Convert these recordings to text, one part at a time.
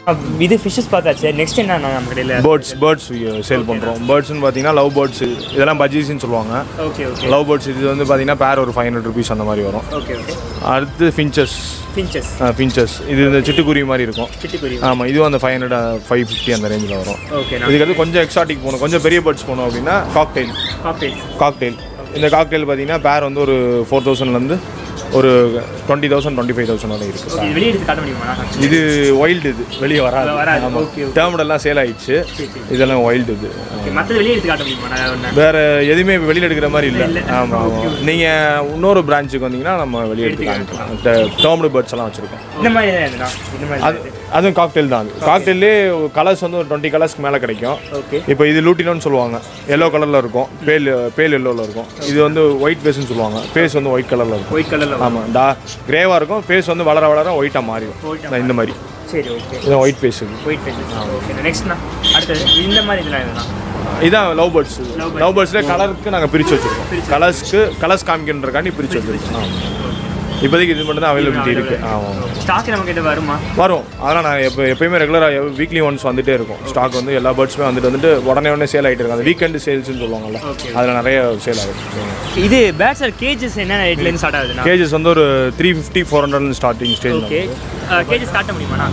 இது ஃபிஷஸ் பார்த்தாச்சு நெக்ஸ்ட் என்ன நம்ம கடையில் பேர்ட்ஸ் பேர்ட்ஸ் சேல் பண்ணுறோம் பேர்ட்ஸ்னு பார்த்தீங்கன்னா லவ் பேர்ட்ஸ் இதெல்லாம் பஜ்ஜீஸ்னு சொல்லுவாங்க ஓகே ஓகே லவ் பேர்ட்ஸ் இது வந்து பார்த்தீங்கன்னா பேர் ஒரு ஃபைவ் ஹண்ட்ரட் ருபீஸ் அந்த மாதிரி வரும் ஓகே ஓகே அடுத்து ஃபின்ச்சஸ் பிஞ்சஸ் ஃபின்ச்சஸ் இது இந்த சிட்டுக்குருவி மாதிரி இருக்கும் சிட்டுக்குருவி ஆமாம் இதுவும் அந்த ஃபைவ் ஹண்ட்ரட் ஃபைவ் ஃபிஃப்டி அந்த ரேஞ்சில் வரும் ஓகே இதுக்கு வந்து கொஞ்சம் எக்ஸாட்டிக் போகணும் கொஞ்சம் பெரிய பேர்ட்ஸ் போகணும் அப்படின்னா காக்டெயில் காக்டெயில் காக்டெயில் இந்த காக்டெயில் பார்த்தீங்கன்னா பேர் வந்து ஒரு ஃபோர் தௌசண்ட்லேருந்து ஒரு twenty thousand twenty five thousand வரை இருக்குது ஓகே இது வெளியே எடுத்து காட்ட முடியுமா இது வைல்டு இது வெளியே வராது வராது. ஆமாம் Okay, okay. டேர்ம்டெல்லாம் சேல் ஆயிடுச்சு இதெல்லாம் வைல்டு இது ஓகே மற்றது வெளியே எடுத்து காட்ட முடியுமா நான் ஒன்று வேற எதுவுமே வெளியில் எடுக்கிற மாதிரி இல்லை ஆமாம் ஆமாம் நீங்கள் இன்னொரு பிரான்ச்சுக்கு வந்தீங்கன்னா நம்ம வெளியே எடுத்து காமிக்கலாம் டேர்ம்டு பேர்ட்ஸ் எல்லாம் வச்சுருக்கோம் இந்த மாதிரி தான் இதுனா இந்த மாதிரி அது அதுவும் காக்டெயில் தான் அது காக்டெயிலே கலர்ஸ் வந்து ஒரு டுவெண்ட்டி கலர்ஸ்க்கு மேலே கிடைக்கும் ஓகே இப்போ இது லூட்டினோன்னு சொல்லுவாங்க எல்லோ கலரில் இருக்கும் பேல் பேல் எல்லோவில் இருக்கும் இது வந்து ஒயிட் ஃபேஸ்னு சொல்லுவாங்க ஃபேஸ் வந்து ஒயிட் கலரில் இருக்கும் ஒயிட் கலரில் ஆமாம் டா கிரேவாக இருக்கும் ஃபேஸ் வந்து வளர வளர ஒயிட்டாக மாறிடும் White-ஆ இந்த மாதிரி சரி ஓகே இது ஒயிட் ஃபேஸ் இது ஒயிட் ஃபேஸஸ் ஓகே நெக்ஸ்ட்னா அடுத்தது இந்த மாதிரி இதெல்லாம் எதுனா இதான் லவ் பேர்ட்ஸ் லவ் பேர்ட்ஸ்லேயே கலருக்கு நாங்கள் பிரித்து வச்சுருக்கோம் கலர்ஸ்க்கு கலர்ஸ் காமிக்கின்றக்காண்டி பிரித்து வச்சுருக்கோம் ஆமாம் இப்போதைக்கு இது மட்டும் தான் அவைலபிலிட்டி இருக்குது ஆமாம் ஸ்டாக் நம்ம கிட்ட வருமா வரும் அதெல்லாம் நான் எப்போ எப்பயுமே ரெகுலராக வீக்லி ஒன்ஸ் வந்துட்டே இருக்கும் ஸ்டாக் வந்து எல்லா பேர்ட்ஸுமே வந்துட்டு வந்துட்டு உடனே உடனே சேல் ஆகிட்டு இருக்கும் அந்த வீக்கெண்டு சேல்ஸ்னு சொல்லுவாங்கல்ல அதில் நிறைய சேல் ஆகும் இது பேட்ஸர் கேஜஸ் என்ன ரேட்லேருந்து ஸ்டார்ட் ஆகுதுண்ணா கேஜஸ் வந்து ஒரு three fifty four hundred starting stage okay cages காட்ட முடியுமாண்ணா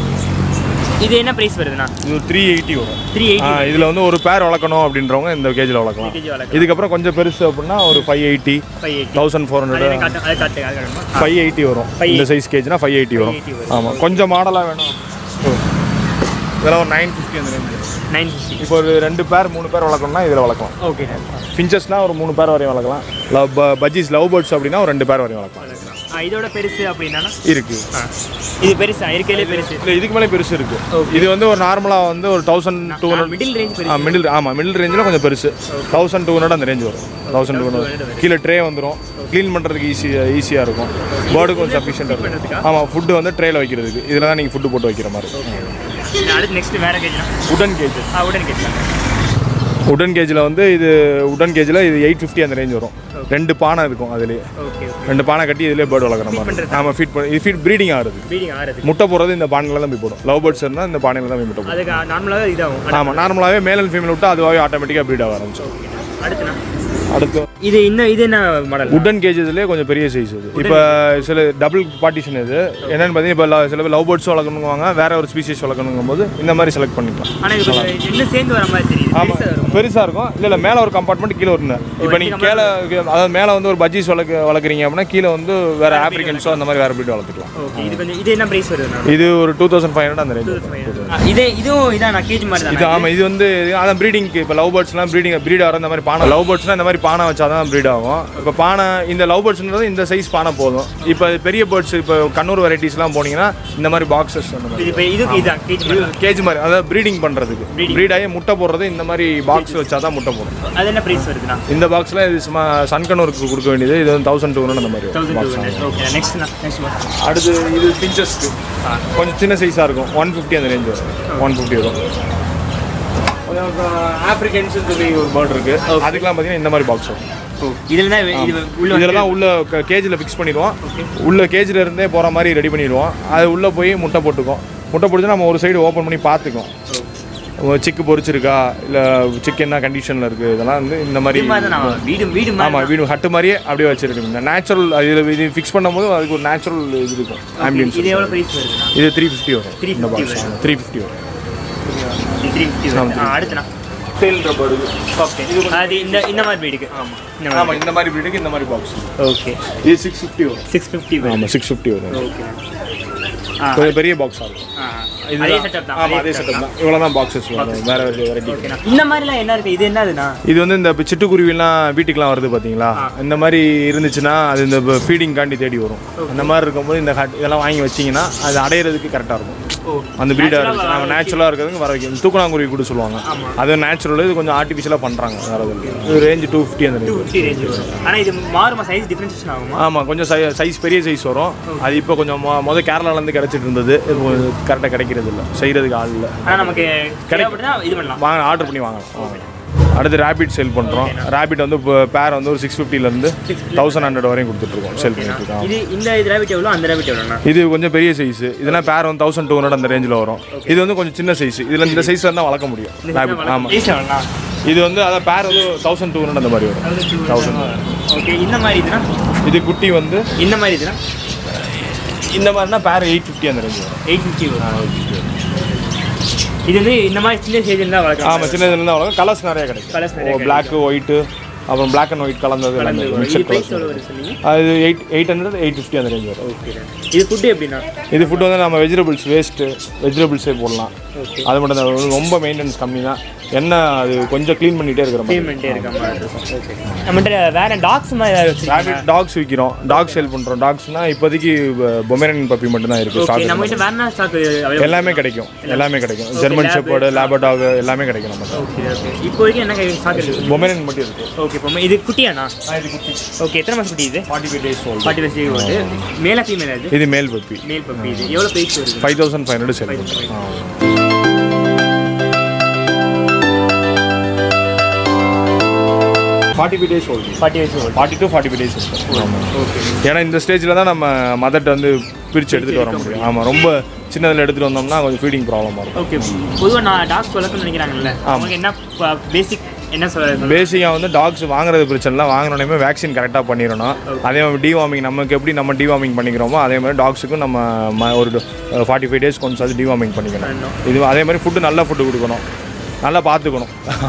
இது என்ன ப்ரைஸ் வருதுண்ணா இது த்ரீ எயிட்டி வரும் த்ரீ எயிட்டி இதில் வந்து ஒரு பேர் வளர்க்கணும் அப்படின்றவங்க இந்த கேஜில் வளர்க்கலாம் கேஜி வளர்க்க இதுக்கப்புறம் கொஞ்சம் பெருசு அப்படின்னா ஒரு five eighty five eighty thousand four அது ஹண்ட்ரட் காட்டு அது காட்டு அது காட்டுமா ஃபைவ் எயிட்டி வரும் இந்த சைஸ் கேஜ்னா ஃபைவ் எயிட்டி வரும் 580 வரும். ஆமாம் கொஞ்சம் மாடலாக வேணும் ஓ. இதெல்லாம் ஒரு நைன் ஃபிஃப்டி அந்த ரேஞ்சு நைன் ஃபிஃப்டி இப்போ ஒரு ரெண்டு பேர் மூணு பேர் வளர்க்கணும்னா இதில் வளர்க்கலாம் ஓகே ஃபின்ச்சஸ்னா ஒரு மூணு பேர் வரையும் வளர்க்கலாம் லவ் பஜ்ஜீஸ் லவ் பேர்ட்ஸ் அப்படின்னா ஒரு ரெண்டு பேர் வரையும் வளர்க்கலாம் இதோட பெருசு அப்படின்னா இருக்கு இது பெருசா இருக்கையிலே பெருசு இல்லை இதுக்கு மேலே பெருசு இருக்கு இது வந்து ஒரு நார்மலாக வந்து ஒரு thousand two hundred middle range பெருசு மிடில் ஆமாம் மிடில் ரேஞ்சில் கொஞ்சம் பெருசு தௌசண்ட் டூ ஹண்ட்ரட் அந்த ரேஞ்ச் வரும் தௌசண்ட் டூ ஹண்ட்ரட் கீழே ட்ரே வந்துடும் க்ளீன் பண்ணுறதுக்கு ஈஸி ஈஸியாக இருக்கும் பேர்டுக்கு கொஞ்சம் சஃபிஷியண்டாக இருக்கும் ஆமாம் ஃபுட்டு வந்து ட்ரேயில் வைக்கிறதுக்கு இதில் தான் நீங்கள் ஃபுட்டு போட்டு வைக்கிற மாதிரி அடுத்து நெக்ஸ்ட் வேற கேஜ்னா உடன் கேஜ் ஆ உடனே கேட்கலாம் உடன் கேஜில் வந்து இது உடன் கேஜில் இது எயிட் ஃபிஃப்டி அந்த ரேஞ்ச் வரும் ரெண்டு பானை இருக்கும் அதுலேயே ஓகே ரெண்டு பானை கட்டி இதுலேயே பேர்டு வளர்க்குற மாதிரி ஆமாம் ஃபீட் பண்ணி இது ஃபீட் ப்ரீடிங் ஆகுது பீடிங் ஆறுது முட்டை போடுறது இந்த பானையில் தான் போய் போடும் லவ் பேர்ட்ஸ் இருந்தால் இந்த பானையில் தான் போய் முட்டை போடும் அதுக்கு நார்மலாக இதாகும் ஆமாம் நார்மலாகவே மேல் அண்ட் ஃபீமேல் விட்டு அதுவாகவே ஆட்டோமேட்டிக்காக ப்ரீட் ஆக ஆரம்பிச்சிடும் அடுத்துண்ணா அடுத்து இது இந்த இது என்ன மாடல் உடன் கேஜஸ்லேயே கொஞ்சம் பெரிய சைஸ் இது இப்போ சில டபுள் பார்ட்டிஷன் இது என்னென்னு பார்த்தீங்கன்னா இப்போ சில பேர் லவ் பேர்ட்ஸ் வளர்க்கணுங்குவாங்க வேற ஒரு ஸ்பீசிஸ் வளர்க்கணுங்கும் போது இந்த மாதிரி செலக்ட் பண்ணிக்கலாம் ஆனால் இது கொஞ்சம் இன்னும் சேர்ந்து வர மாதிரி தெரியுது ஆமாம் பெருசா இருக்கும் பெருசாக இருக்கும் இல்லை இல்லை மேலே ஒரு கம்பார்ட்மெண்ட் கீழே ஒரு இப்போ நீங்கள் கீழே அதாவது மேலே வந்து ஒரு பஜ்ஜீஸ் வளர்க்க வளர்க்குறீங்க அப்படின்னா கீழே வந்து வேற ஆப்ரிக்கன்ஸோ அந்த மாதிரி வேற ப்ரீட் வளர்த்துக்கலாம் ஓகே இது கொஞ்சம் இது என்ன ப்ரைஸ் வருதுண்ணா இது ஒரு டூ தௌசண்ட் ஃபைவ் ஹண்ட்ரட் அந்த ரேஞ்ச் இதே இதுவும் இதான் நான் கேஜ் மாதிரி இது தான் ஆமாம் இது வந்து அதான் ப்ரீடிங்க்கு இப்போ லவ் பேர்ட்ஸ்லாம் ப்ரீடிங் ப்ரீட் ஆகிற இந்த மாதிரி பானை லவ் பேர்ட்ஸ்லாம் இந்த மாதிரி பானை வச்சா தான் ப்ரீட் ஆகும் இப்போ பானை இந்த லவ் பேர்ட்ஸ்ன்றது இந்த சைஸ் பானை போதும் இப்போ பெரிய பேர்ட்ஸ் இப்போ கண்ணூர் வெரைட்டிஸ்லாம் போனீங்கன்னா இந்த மாதிரி பாக்ஸஸ் அந்த மாதிரி இது இப்போ இதுக்கு இதான் கேஜ் மாதிரி கேஜ் மாதிரி அதாவது ப்ரீடிங் பண்ணுறதுக்கு ப்ரீட் ஆகி முட்டை போடுறது இந்த மாதிரி பாக்ஸ் வச்சா தான் முட்டை போடும் அது என்ன ப்ரைஸ் வருதுண்ணா இந்த பாக்ஸில் இது சும்மா சன்கனூருக்கு கொடுக்க வேண்டியது இது வந்து தௌசண்ட் டூ அந்த மாதிரி thousand two box. Hundred okay நெக்ஸ்ட்ண்ணா நெக்ஸ்ட் அடுத்து இது பிஞ்சஸ்க்கு கொஞ்சம் சின்ன சைஸாக இருக்கும் ஒன் ஃபிஃப்டி அந்த ரேஞ்ச் வரும் ஒன் ஃபிஃப்டி வரும் ஆப்ரிக்கன்ஸ் சொல்லி ஒரு பேர்ட் இருக்கு அதுக்கெல்லாம் பார்த்தீங்கன்னா இந்த மாதிரி பாக்ஸ் வரும் இதில் தான் இது உள்ள இதில் தான் உள்ள கேஜில் ஃபிக்ஸ் பண்ணிடுவோம் உள்ள கேஜில் இருந்தே போகிற மாதிரி ரெடி பண்ணிடுவோம் அது உள்ளே போய் முட்டை போட்டுக்கும் முட்டை போட்டு நம்ம ஒரு சைடு ஓப்பன் பண்ணி பார்த்துக்கோம் சிக்கு பொரிச்சிருக்கா இல்லை சிக்கன் என்ன கண்டிஷனில் இருக்குது இதெல்லாம் வந்து இந்த மாதிரி இது மாதிரி தான் நான் வீடு வீடு மாதிரி ஆமாம் வீடு ஹட்டு மாதிரியே அப்படியே வச்சிருக்கீங்க நேச்சுரல் இதில் இது ஃபிக்ஸ் பண்ணும்போது அதுக்கு ஒரு நேச்சுரல் இது இருக்கும் ஆம்பியன்ஸ் இது எவ்வளோ ப்ரைஸ் வருதுண்ணா இது த்ரீ ஃபிஃப்டி வரும் 350 இந்த பாக்ஸ் த்ரீ ஃபிஃப்டி வரும் த்ரீ ஃபிஃப்டி வருது ஆ அடுத்துண்ணா டெயில் ரப்பர் ஓகே அது இந்த இந்த மாதிரி வீடுக்கு ஆமாம் இந்த மாதிரி ஆமாம் இந்த மாதிரி வீடுக்கு இந்த மாதிரி பாக்ஸ் ஓகே இது சிக்ஸ் ஃபிஃப்டி வரும் சிக்ஸ் ஃபிஃப்டி வருது ஆமாம் சிக்ஸ் ஃபிஃப்டி வரும் ஓகே ஆ கொஞ்சம் பெரிய பாக்ஸாக இருக்கும் ஆ அதே செட்டப் தான் ஆமாம் அதே செட்டப் தான் இவ்வளோ தான் பாக்ஸஸ் வரும் வேற வெரைட்டி ஓகேண்ணா இந்த மாதிரிலாம் என்ன இருக்குது இது என்னதுண்ணா இது வந்து இந்த இப்ப சிட்டுக்குருவிலாம் வீட்டுக்குலாம் வருது பார்த்தீங்களா இந்த மாதிரி இருந்துச்சுன்னா அது இந்த ஃபீடிங் காண்டி தேடி வரும் அந்த மாதிரி இருக்கும்போது இந்த ஹட் இதெல்லாம் வாங்கி வச்சிங்கன்னா அது அடையிறதுக்கு கரெக்டாக இருக்கும் ஓ அந்த ப்ரீடாக இருக்குது நம்ம நேச்சுரலாக இருக்கிறதுக்கு வர வைக்கும் தூக்கணாங்குருவி கூட சொல்லுவாங்க அது நேச்சுரல் இது கொஞ்சம் ஆர்டிஃபிஷியலாக பண்ணுறாங்க வேறு இது ரேஞ்சு டூ ஃபிஃப்டி அந்த ரேஞ்ச் ஃபிஃப்டி ரேஞ்ச் வரும் ஆனால் இது மாறுமா சைஸ் டிஃப்ரென்ஷன் ஆகுமா ஆமாம் கொஞ்சம் சை சைஸ் பெரிய சைஸ் வரும் அது இப்போ கொஞ்சம் மொ மொதல் கேரளாலேருந்து கிடச்சிட்டு இருந்தது இப்போ கரெக்டாக கிடைக்கிறது இல்லை செய்கிறதுக்கு ஆள் இல்லை ஆனால் நமக்கு கிடைக்கப்பட்டு இது பண்ணலாம் வாங்க ஆர்டர் பண்ணி வாங்கலாம் அடுத்து ரேபிட் சேல் பண்ணுறோம் ரேபிட் வந்து இப்போ பேர் வந்து ஒரு சிக்ஸ் ஃபிஃப்டிலேருந்து தௌசண்ட் ஹண்ட்ரட் வரையும் கொடுத்துட்ருக்கோம் சேல் பண்ணிட்டுருக்கோம் இது இந்த இது ரேபிட் எவ்வளோ அந்த ரேபிட் எவ்வளோண்ணா இது கொஞ்சம் பெரிய சைஸ் இதெல்லாம் பேர் வந்து தௌசண்ட் டூ ஹண்ட்ரட் அந்த ரேஞ்சில் வரும் இது வந்து கொஞ்சம் சின்ன சைஸ் இதில் இந்த சைஸ் தான் வளர்க்க முடியும் ரேபிட் ஆமாம் ப்ரைஸ் எவ்வளோண்ணா இது வந்து அதான் பேர் வந்து தௌசண்ட் டூ ஹண்ட்ரட் அந்த மாதிரி வரும் தௌசண்ட் ஓகே இந்த மாதிரி இதுனா இது குட்டி வந்து இந்த மாதிரி இதுனா இந்த மாதிரினா பேர் எயிட் ஃபிஃப்டி அந்த ரேஞ்ச் வரும் எயிட் ஃபிஃப்டி வரும் இது வந்து இந்த மாதிரி சின்ன ஸ்டேஜில் தான் வளர்க்கலாம் ஆமாம் சின்ன இதுலேருந்து வளர்க்கும் கலர்ஸ் நிறைய கிடைக்கும் கலர்ஸ் நிறைய பிளாக்கு ஒயிட்டு அப்புறம் பிளாக் அண்ட் ஒயிட் கலந்தது எல்லாமே இது மிக்சட் ப்ரைஸ் கலர்ஸ் எவ்வளோ வருது சொன்னீங்க அது eight eight hundred eight fifty அந்த ரேஞ்ச் வரும் ஓகே இது ஃபுட்டு எப்படின்னா இது ஃபுட் வந்து நம்ம வெஜிடபிள்ஸ் வேஸ்ட்டு வெஜிடபிள்ஸே போடலாம் ஓகே அது மட்டும் தான் ரொம்ப மெயின்டெனன்ஸ் கம்மி தான் என்ன அது கொஞ்சம் க்ளீன் பண்ணிகிட்டே இருக்கிற மாதிரி பேமெண்ட்டே இருக்க மாதிரி இருக்கும் ஓகே நம்மகிட்ட வேற டாக்ஸ் மாதிரி ஏதாவது வச்சிருக்கீங்களா ரேபிட் டாக்ஸ் விற்கிறோம் டாக் சேல் பண்ணுறோம் டாக்ஸ்னால் இப்போதைக்கு பொமேரியன் பப்பி மட்டும் தான் இருக்குது ஓகே ஸ்டாக் நம்ம கிட்ட வேற ஸ்டாக் அவைலபிள் எல்லாமே கிடைக்கும் எல்லாமே கிடைக்கும் ஜெர்மன் ஷெப்பர்டு லேபர் டாக் எல்லாமே கிடைக்கும் நம்ம ஓகே ஓகே இப்போதைக்கு என்ன ஸ்டாக் இருக்கு பொமேரியன் மட்டும் இருக்குது ஓகே இப்போ இது குட்டியாண்ணா இது குட்டி ஓகே எத்தனை மாதம் குட்டி இது forty five days old forty five வந்து மேலே ஃபீமேல் அது இது மேல் பப்பி மேல் பப்பி இது எவ்வளோ ப்ரைஸ் வருது five thousand five hundred sale பண்ணுறோம் forty five days old forty வயசு old forty to forty five days இருக்கும் ஆமாம் ஓகே ஏன்னா இந்த ஸ்டேஜில் தான் நம்ம மதர்ட்ட வந்து பிரித்து எடுத்துகிட்டு வர முடியும் ஆமாம் ரொம்ப சின்னதில் எடுத்துகிட்டு வந்தோம்னா கொஞ்சம் ஃபீடிங் ப்ராப்ளமாக இருக்கும் ஓகே பொதுவாக நான் டாக்ஸ் வளர்க்கணும்னு நினைக்கிறாங்கல்ல அவங்க என்ன பேசிக் என்ன சொல்றது பேசிக்காக வந்து டாக்ஸ் வாங்குறது பிரச்சனை இல்லை வாங்கினோடனே வேக்சின் கரெக்டாக பண்ணிடணும் அதே மாதிரி டிவார்மிங் நமக்கு எப்படி நம்ம டிவார்மிங் பண்ணிக்கிறோமோ அதே மாதிரி டாக்ஸுக்கும் நம்ம ம- ஒரு ஃபார்ட்டி ஃபைவ் டேஸ் கொஞ்சம் அது டிவார்மிங் பண்ணிக்கணும் இது அதே மாதிரி ஃபுட்டு நல்ல ஃபுட்டு கொடுக்கணும் நல்லா பார்த்துக்கணும்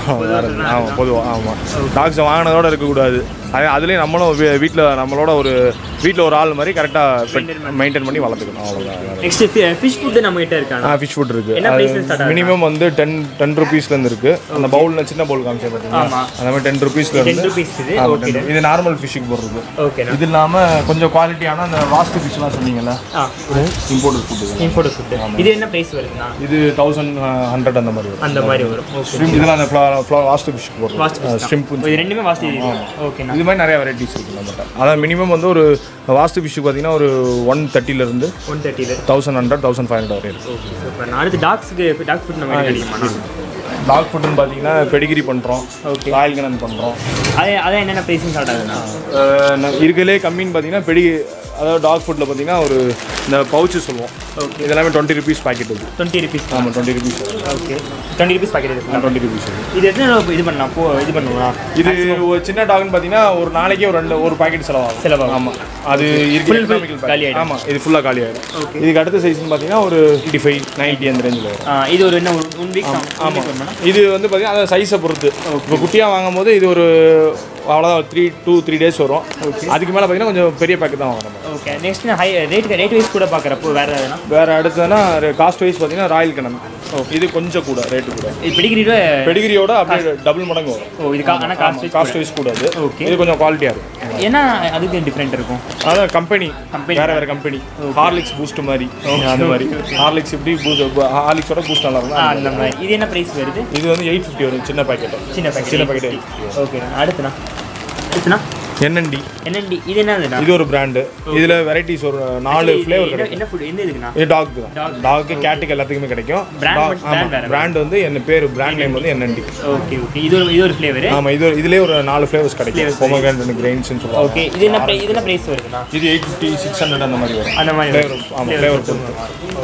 ஆமாம் பொதுவாக ஆமாம் டாக்ஸை வாங்கினதோட இருக்கக்கூடாது அதே அதுலேயும் நம்மளும் வீட்டில் நம்மளோட ஒரு வீட்டில் ஒரு ஆள் மாதிரி கரெக்டாக மெயின்டைன் பண்ணி வளர்த்துக்கணும் அவ்வளோதான் நெக்ஸ்ட் ஃபிஷ் ஃபுட்டு நம்ம கிட்ட இருக்காங்க ஆ ஃபிஷ் ஃபுட் இருக்குது என்ன price ல start ஆகுது? மினிமம் வந்து டென் டென் ருபீஸ்லேருந்து இருக்குது அந்த பவுலில் சின்ன பவுல் காமிச்சா பார்த்தீங்களா ஆமா. அந்த மாதிரி டென் ருபீஸ்ல டென் இருந்து ருபீஸ் இது ஆமா, ஓகே 10 இது நார்மல் ஃபிஷ்ஷுக்கு போடுறது ஓகேண்ணா இது இல்லாமல் கொஞ்சம் குவாலிட்டியான அந்த வாஸ்து ஃபிஷ்லாம் சொன்னீங்கல்ல ஆ இம்போர்ட்டட் ஃபுட்டு இன்ஃபோட்டோ ஃபுட்டு இது என்ன ப்ரைஸ் வருதுண்ணா இது தௌசண்ட் ஹண்ட்ரட் அந்த மாதிரி வரும் அந்த மாதிரி வரும் ஓகே Shrimp, இதெல்லாம் அந்த ஃப்ளா ஃப்ளா வாஸ்து ஃபிஷ்க்கு போடுறது வாஸ்து ஷ்ரிம்ப் இது ரெண்டுமே வாஸ்து ஓகேண்ணா இது மாதிரி நிறைய வெரைட்டிஸ் இருக்குது நம்மகிட்ட அதான் மினிமம் வந்து ஒரு வாஸ்து ஃபிஷ்ஷுக்கு பார்த்தீங்கன்னா ஒரு ஒன் தேர்ட்டிலேருந்து ஒன் தேர்ட்டியில் thousand hundred thousand five hundred வரை இருக்குது ஓகே சூப்பர் நான் அடுத்து டாக்ஸுக்கு டாக் ஃபுட் நம்ம கிட்ட கிடைக்குமாண்ணா டாக் ஃபுட்டுன்னு பார்த்தீங்கன்னா பெடிகிரி பண்ணுறோம் Okay. ராயல் கனன் பண்ணுறோம் அது அதான் என்னென்ன ப்ரைஸும் ஸ்டார்ட் ஆகுதுண்ணா இருக்கிறதுலே கம்மின்னு பார்த்தீங்கன்னா பெடி அதாவது டாக் ஃபுட்டில் பார்த்தீங்கன்னா ஒரு இந்த பவுச்சு சொல்லுவோம் ஓகே இதெல்லாமே டுவெண்ட்டி ருபீஸ் பாக்கெட் இது டுவெண்ட்டி ருபீஸ் ஆமாம் twenty rupees okay twenty rupees packet இருக்கு டுவெண்ட்டி ருபீஸ் இது எத்தனை இது பண்ணலாம் போ இது பண்ணுவோம் இது ஒரு சின்ன டாக்னு பார்த்தீங்கன்னா ஒரு நாளைக்கே ஒரு ரெண்டு ஒரு பாக்கெட் செலவாகும் செலவாகும். ஆமாம் அது Full, இருக்கிற full economical packet. காலி ஆயிடும். ஆமாம் இது ஃபுல்லாக காலி ஆயிடும் Okay. இதுக்கு அடுத்த சைஸ்னு பார்த்தீங்கன்னா ஒரு எயிட்டி ஃபைவ் நைன்ட்டி அந்த ரேஞ்சில் வரும் ஆ, இது ஒரு என்ன ஒரு ஒன் வீக் ஆமாம் இது வந்து பார்த்தீங்கன்னா அந்த சைஸை பொறுத்து இப்போ குட்டியாக வாங்கும்போது இது ஒரு அவ்வளோதான் த்ரீ டூ த்ரீ டேஸ் வரும் அதுக்கு மேலே பார்த்தீங்கன்னா கொஞ்சம் பெரிய பேக்கெட் தான் வாங்கணும் okay next high rate rate wise கூட பார்க்குறப்போ வேறு எதுனா வேறு அடுத்ததுன்னா காஸ்ட் வைஸ் பார்த்தீங்கன்னா ராயல் கணன் இது கொஞ்சம் கூட ரேட்டு கூட இது பிடிக்கிறீட பெடிகிரியோட அப்படியே டபுள் மடங்கு வரும் ஓ இது ஆனால் காஸ்ட் வைஸ் காஸ்ட் வைஸ் கூட அது Okay. இது கொஞ்சம் குவாலிட்டியாக இருக்கும் ஏன்னா அதுக்கு டிஃப்ரெண்ட் இருக்கும் அதான் கம்பெனி Company. வேற வேற கம்பெனி ஹார்லிக்ஸ் பூஸ்ட் மாதிரி அந்த மாதிரி ஹார்லிக்ஸ் இப்படி பூஸ்ட் ஹார்லிக்ஸோட பூஸ்ட் நல்லா ஆ இருக்கும் அந்த மாதிரி இது என்ன ப்ரைஸ் வருது இது வந்து எயிட் ஃபிஃப்டி வரும் சின்ன பாக்கெட் சின்ன பேக்கெட் சின்ன packet. ஓகே அடுத்துண்ணா அடுத்துண்ணா என்என்டி என்னண்டி இது என்னதுண்ணா இது ஒரு பிராண்டு இதுல வெரைட்டிஸ் ஒரு நாலு இது ஃப்ளேவர் என்ன- கிடைக்கும் என்ன ஃபுட் எந்த இதுக்குண்ணா இது டாக் தான் டாக்கு கேட்டுக்கு எல்லாத்துக்குமே கிடைக்கும் Brand Dog- மட்டும்- ஆமா brand வேற. பிராண்ட் வந்து என்ன பேர் பிராண்ட் நேம் வந்து என்என்டி ஓகே ஓகே இது ஒரு இது ஒரு ஃப்ளேவரு ஆமா இது ஒரு- இதுலயே ஒரு நாலு ஃப்ளேவர்ஸ் கிடைக்கும் பொமோகிரானட் கிரெயின்ஸ்னு சொல்லுவாங்க ஓகே இது என்ன pri- இது என்ன ப்ரைஸ் வருதுண்ணா இது எயிட் ஃபிஃப்டி சிக்ஸ் ஹண்ட்ரட் அந்த மாதிரி வரும் அந்த மாதிரி ஃப்ளேவர் ஆமாம் ஃப்ளேவர் பொறுத்து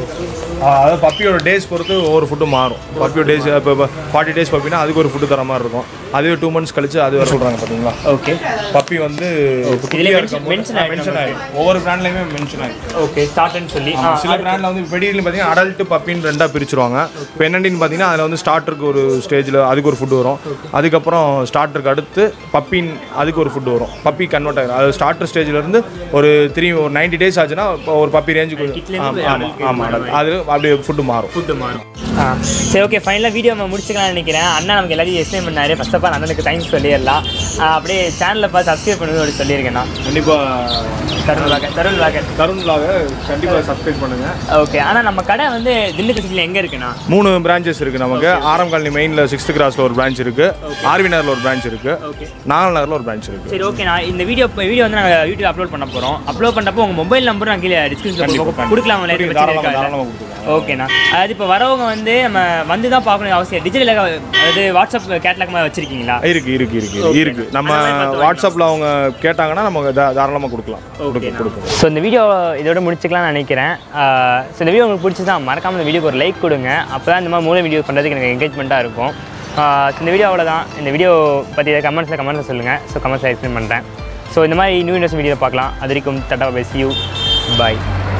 ஆ, அதாவது பப்பியோட டேஸ் பொறுத்து ஒவ்வொரு ஃபுட்டு மாறும் பப்பியோட டேஸ் இப்போ ஃபார்ட்டி டேஸ் பப்பினா அதுக்கு ஒரு ஃபுட்டு தர மாதிரி இருக்கும் அதுவே டூ மந்த்ஸ் கழிச்சு அது வர சொல்கிறாங்க பார்த்தீங்களா ஓகே பப்பி வந்து இதுல mention- mention ஆயிடும் மென்ஷன் ஆகிடும் ஒவ்வொரு பிராண்ட்லையுமே மென்ஷன் ஆகிடும் ஓகே ஸ்டார்ட்னு சொல்லி ஆ, சில பிராண்டில் வந்து பெடிகிரியில் பார்த்தீங்கன்னா அடல்ட் பப்பின்னு ரெண்டாக பிரிச்சிருவாங்க இப்போ என்னண்டின்னு பார்த்தீங்கன்னா அதில் வந்து ஸ்டார்டருக்கு ஒரு ஸ்டேஜில் அதுக்கு ஒரு ஃபுட்டு வரும் அதுக்கப்புறம் ஸ்டார்டருக்கு அடுத்து பப்பின் அதுக்கு ஒரு ஃபுட்டு வரும் பப்பி கன்வெர்ட் ஆகிடும் அது ஸ்டார்டர் ஸ்டேஜ்லேருந்து ஒரு த்ரீ ஒரு நைன்டி டேஸ் ஆச்சுன்னா இப்போ ஒரு பப்பி ரேஞ்சுக்கு கிட்லேருந்து ஆமாம் ஆமாம் அது அப்படியே ஃபுட்டு மாறும் ஃபுட்டு மாறும் ஆ சரி ஓகே ஃபைனலாக வீடியோ நம்ம முடிச்சுக்கலாம்னு நினைக்கிறேன் அண்ணா நமக்கு எல்லாத்தையும் எக்ஸ்பிளைன் பண்ணாரு ஃபர்ஸ்ட் ஆஃப் ஆல் அண்ணனுக்கு தேங்க்ஸ் சொல்லிடலாம் ஆ, அப்படியே சேனலில் பார்த்து சப்ஸ்கிரைப் பண்ணுறது அப்படி சொல்லியிருக்கேண்ணா கண்டிப்பாக Tarun vlogger Tarun vlogger Tarun vlog கண்டிப்பாக சப்ஸ்கிரைப் பண்ணுங்கள் ஓகே ஆனால் நம்ம கடை வந்து திண்டுக்கல் சிட்டியில் எங்கே இருக்குண்ணா மூணு பிரான்ச்சஸ் இருக்குது நமக்கு ஆரம் காலனி மெயினில் சிக்ஸ்த் கிராஸில் ஒரு பிரான்ச் இருக்குது ஆர்வி நகரில் ஒரு பிரான்ச் இருக்குது ஓகே நாகல் நகரில் ஒரு பிரான்ச் இருக்குது சரி ஓகே நான் இந்த வீடியோ வீடியோ வந்து நாங்கள் யூடியூப் அப்லோட் பண்ண போகிறோம் அப்லோட் பண்ணப்போ உங்கள் மொபைல் நம்பர் நான் கீழே டிஸ்கிரிப்ஷனில் கொடுக்கலாம் தாராளமாக தாராளமாக கொடுத்துருக்கோம் ஓகேண்ணா அதாவது இப்போ வரவங்க வந்து நம்ம வந்து தான் பார்க்கணும் அவசியம் டிஜிட்டல் அதாவது வாட்ஸ்அப் கேட்லாக் மாதிரி வச்சிருக்கீங்களா இருக்கு இருக்கு இருக்கு இருக்கு நம்ம அந்த மாதிரி பார்த்து வாட்ஸ்அப்பில் அவங்க கேட்டாங்கன்னா நம்ம தா- தாராளமா கொடுக்கலாம் கொடுக்க கொடுக்கலாம் ஸோ இந்த வீடியோ இதோட முடிச்சுக்கலாம்னு நினைக்கிறேன் ஸோ இந்த வீடியோ உங்களுக்கு பிடிச்சதா மறக்காம இந்த வீடியோக்கு ஒரு லைக் கொடுங்க அப்போ தான் இந்த மாதிரி மூணு வீடியோ பண்ணுறதுக்கு எனக்கு என்கேஜ்மெண்ட்டாக இருக்கும் ஆஹ் so இந்த வீடியோ அவ்வளோதான் இந்த வீடியோ பற்றி கமெண்ட்ஸில் கமெண்ட்ஸில் சொல்லுங்கள் ஸோ கமெண்ட்ஸில் எக்ஸ்பிளைன் பண்ணுறேன் ஸோ இந்த மாதிரி நியூ இண்டஸ்ட்ரி வீடியோ பார்க்கலாம் அது வரைக்கும் தட்டா பேசி யூ பாய்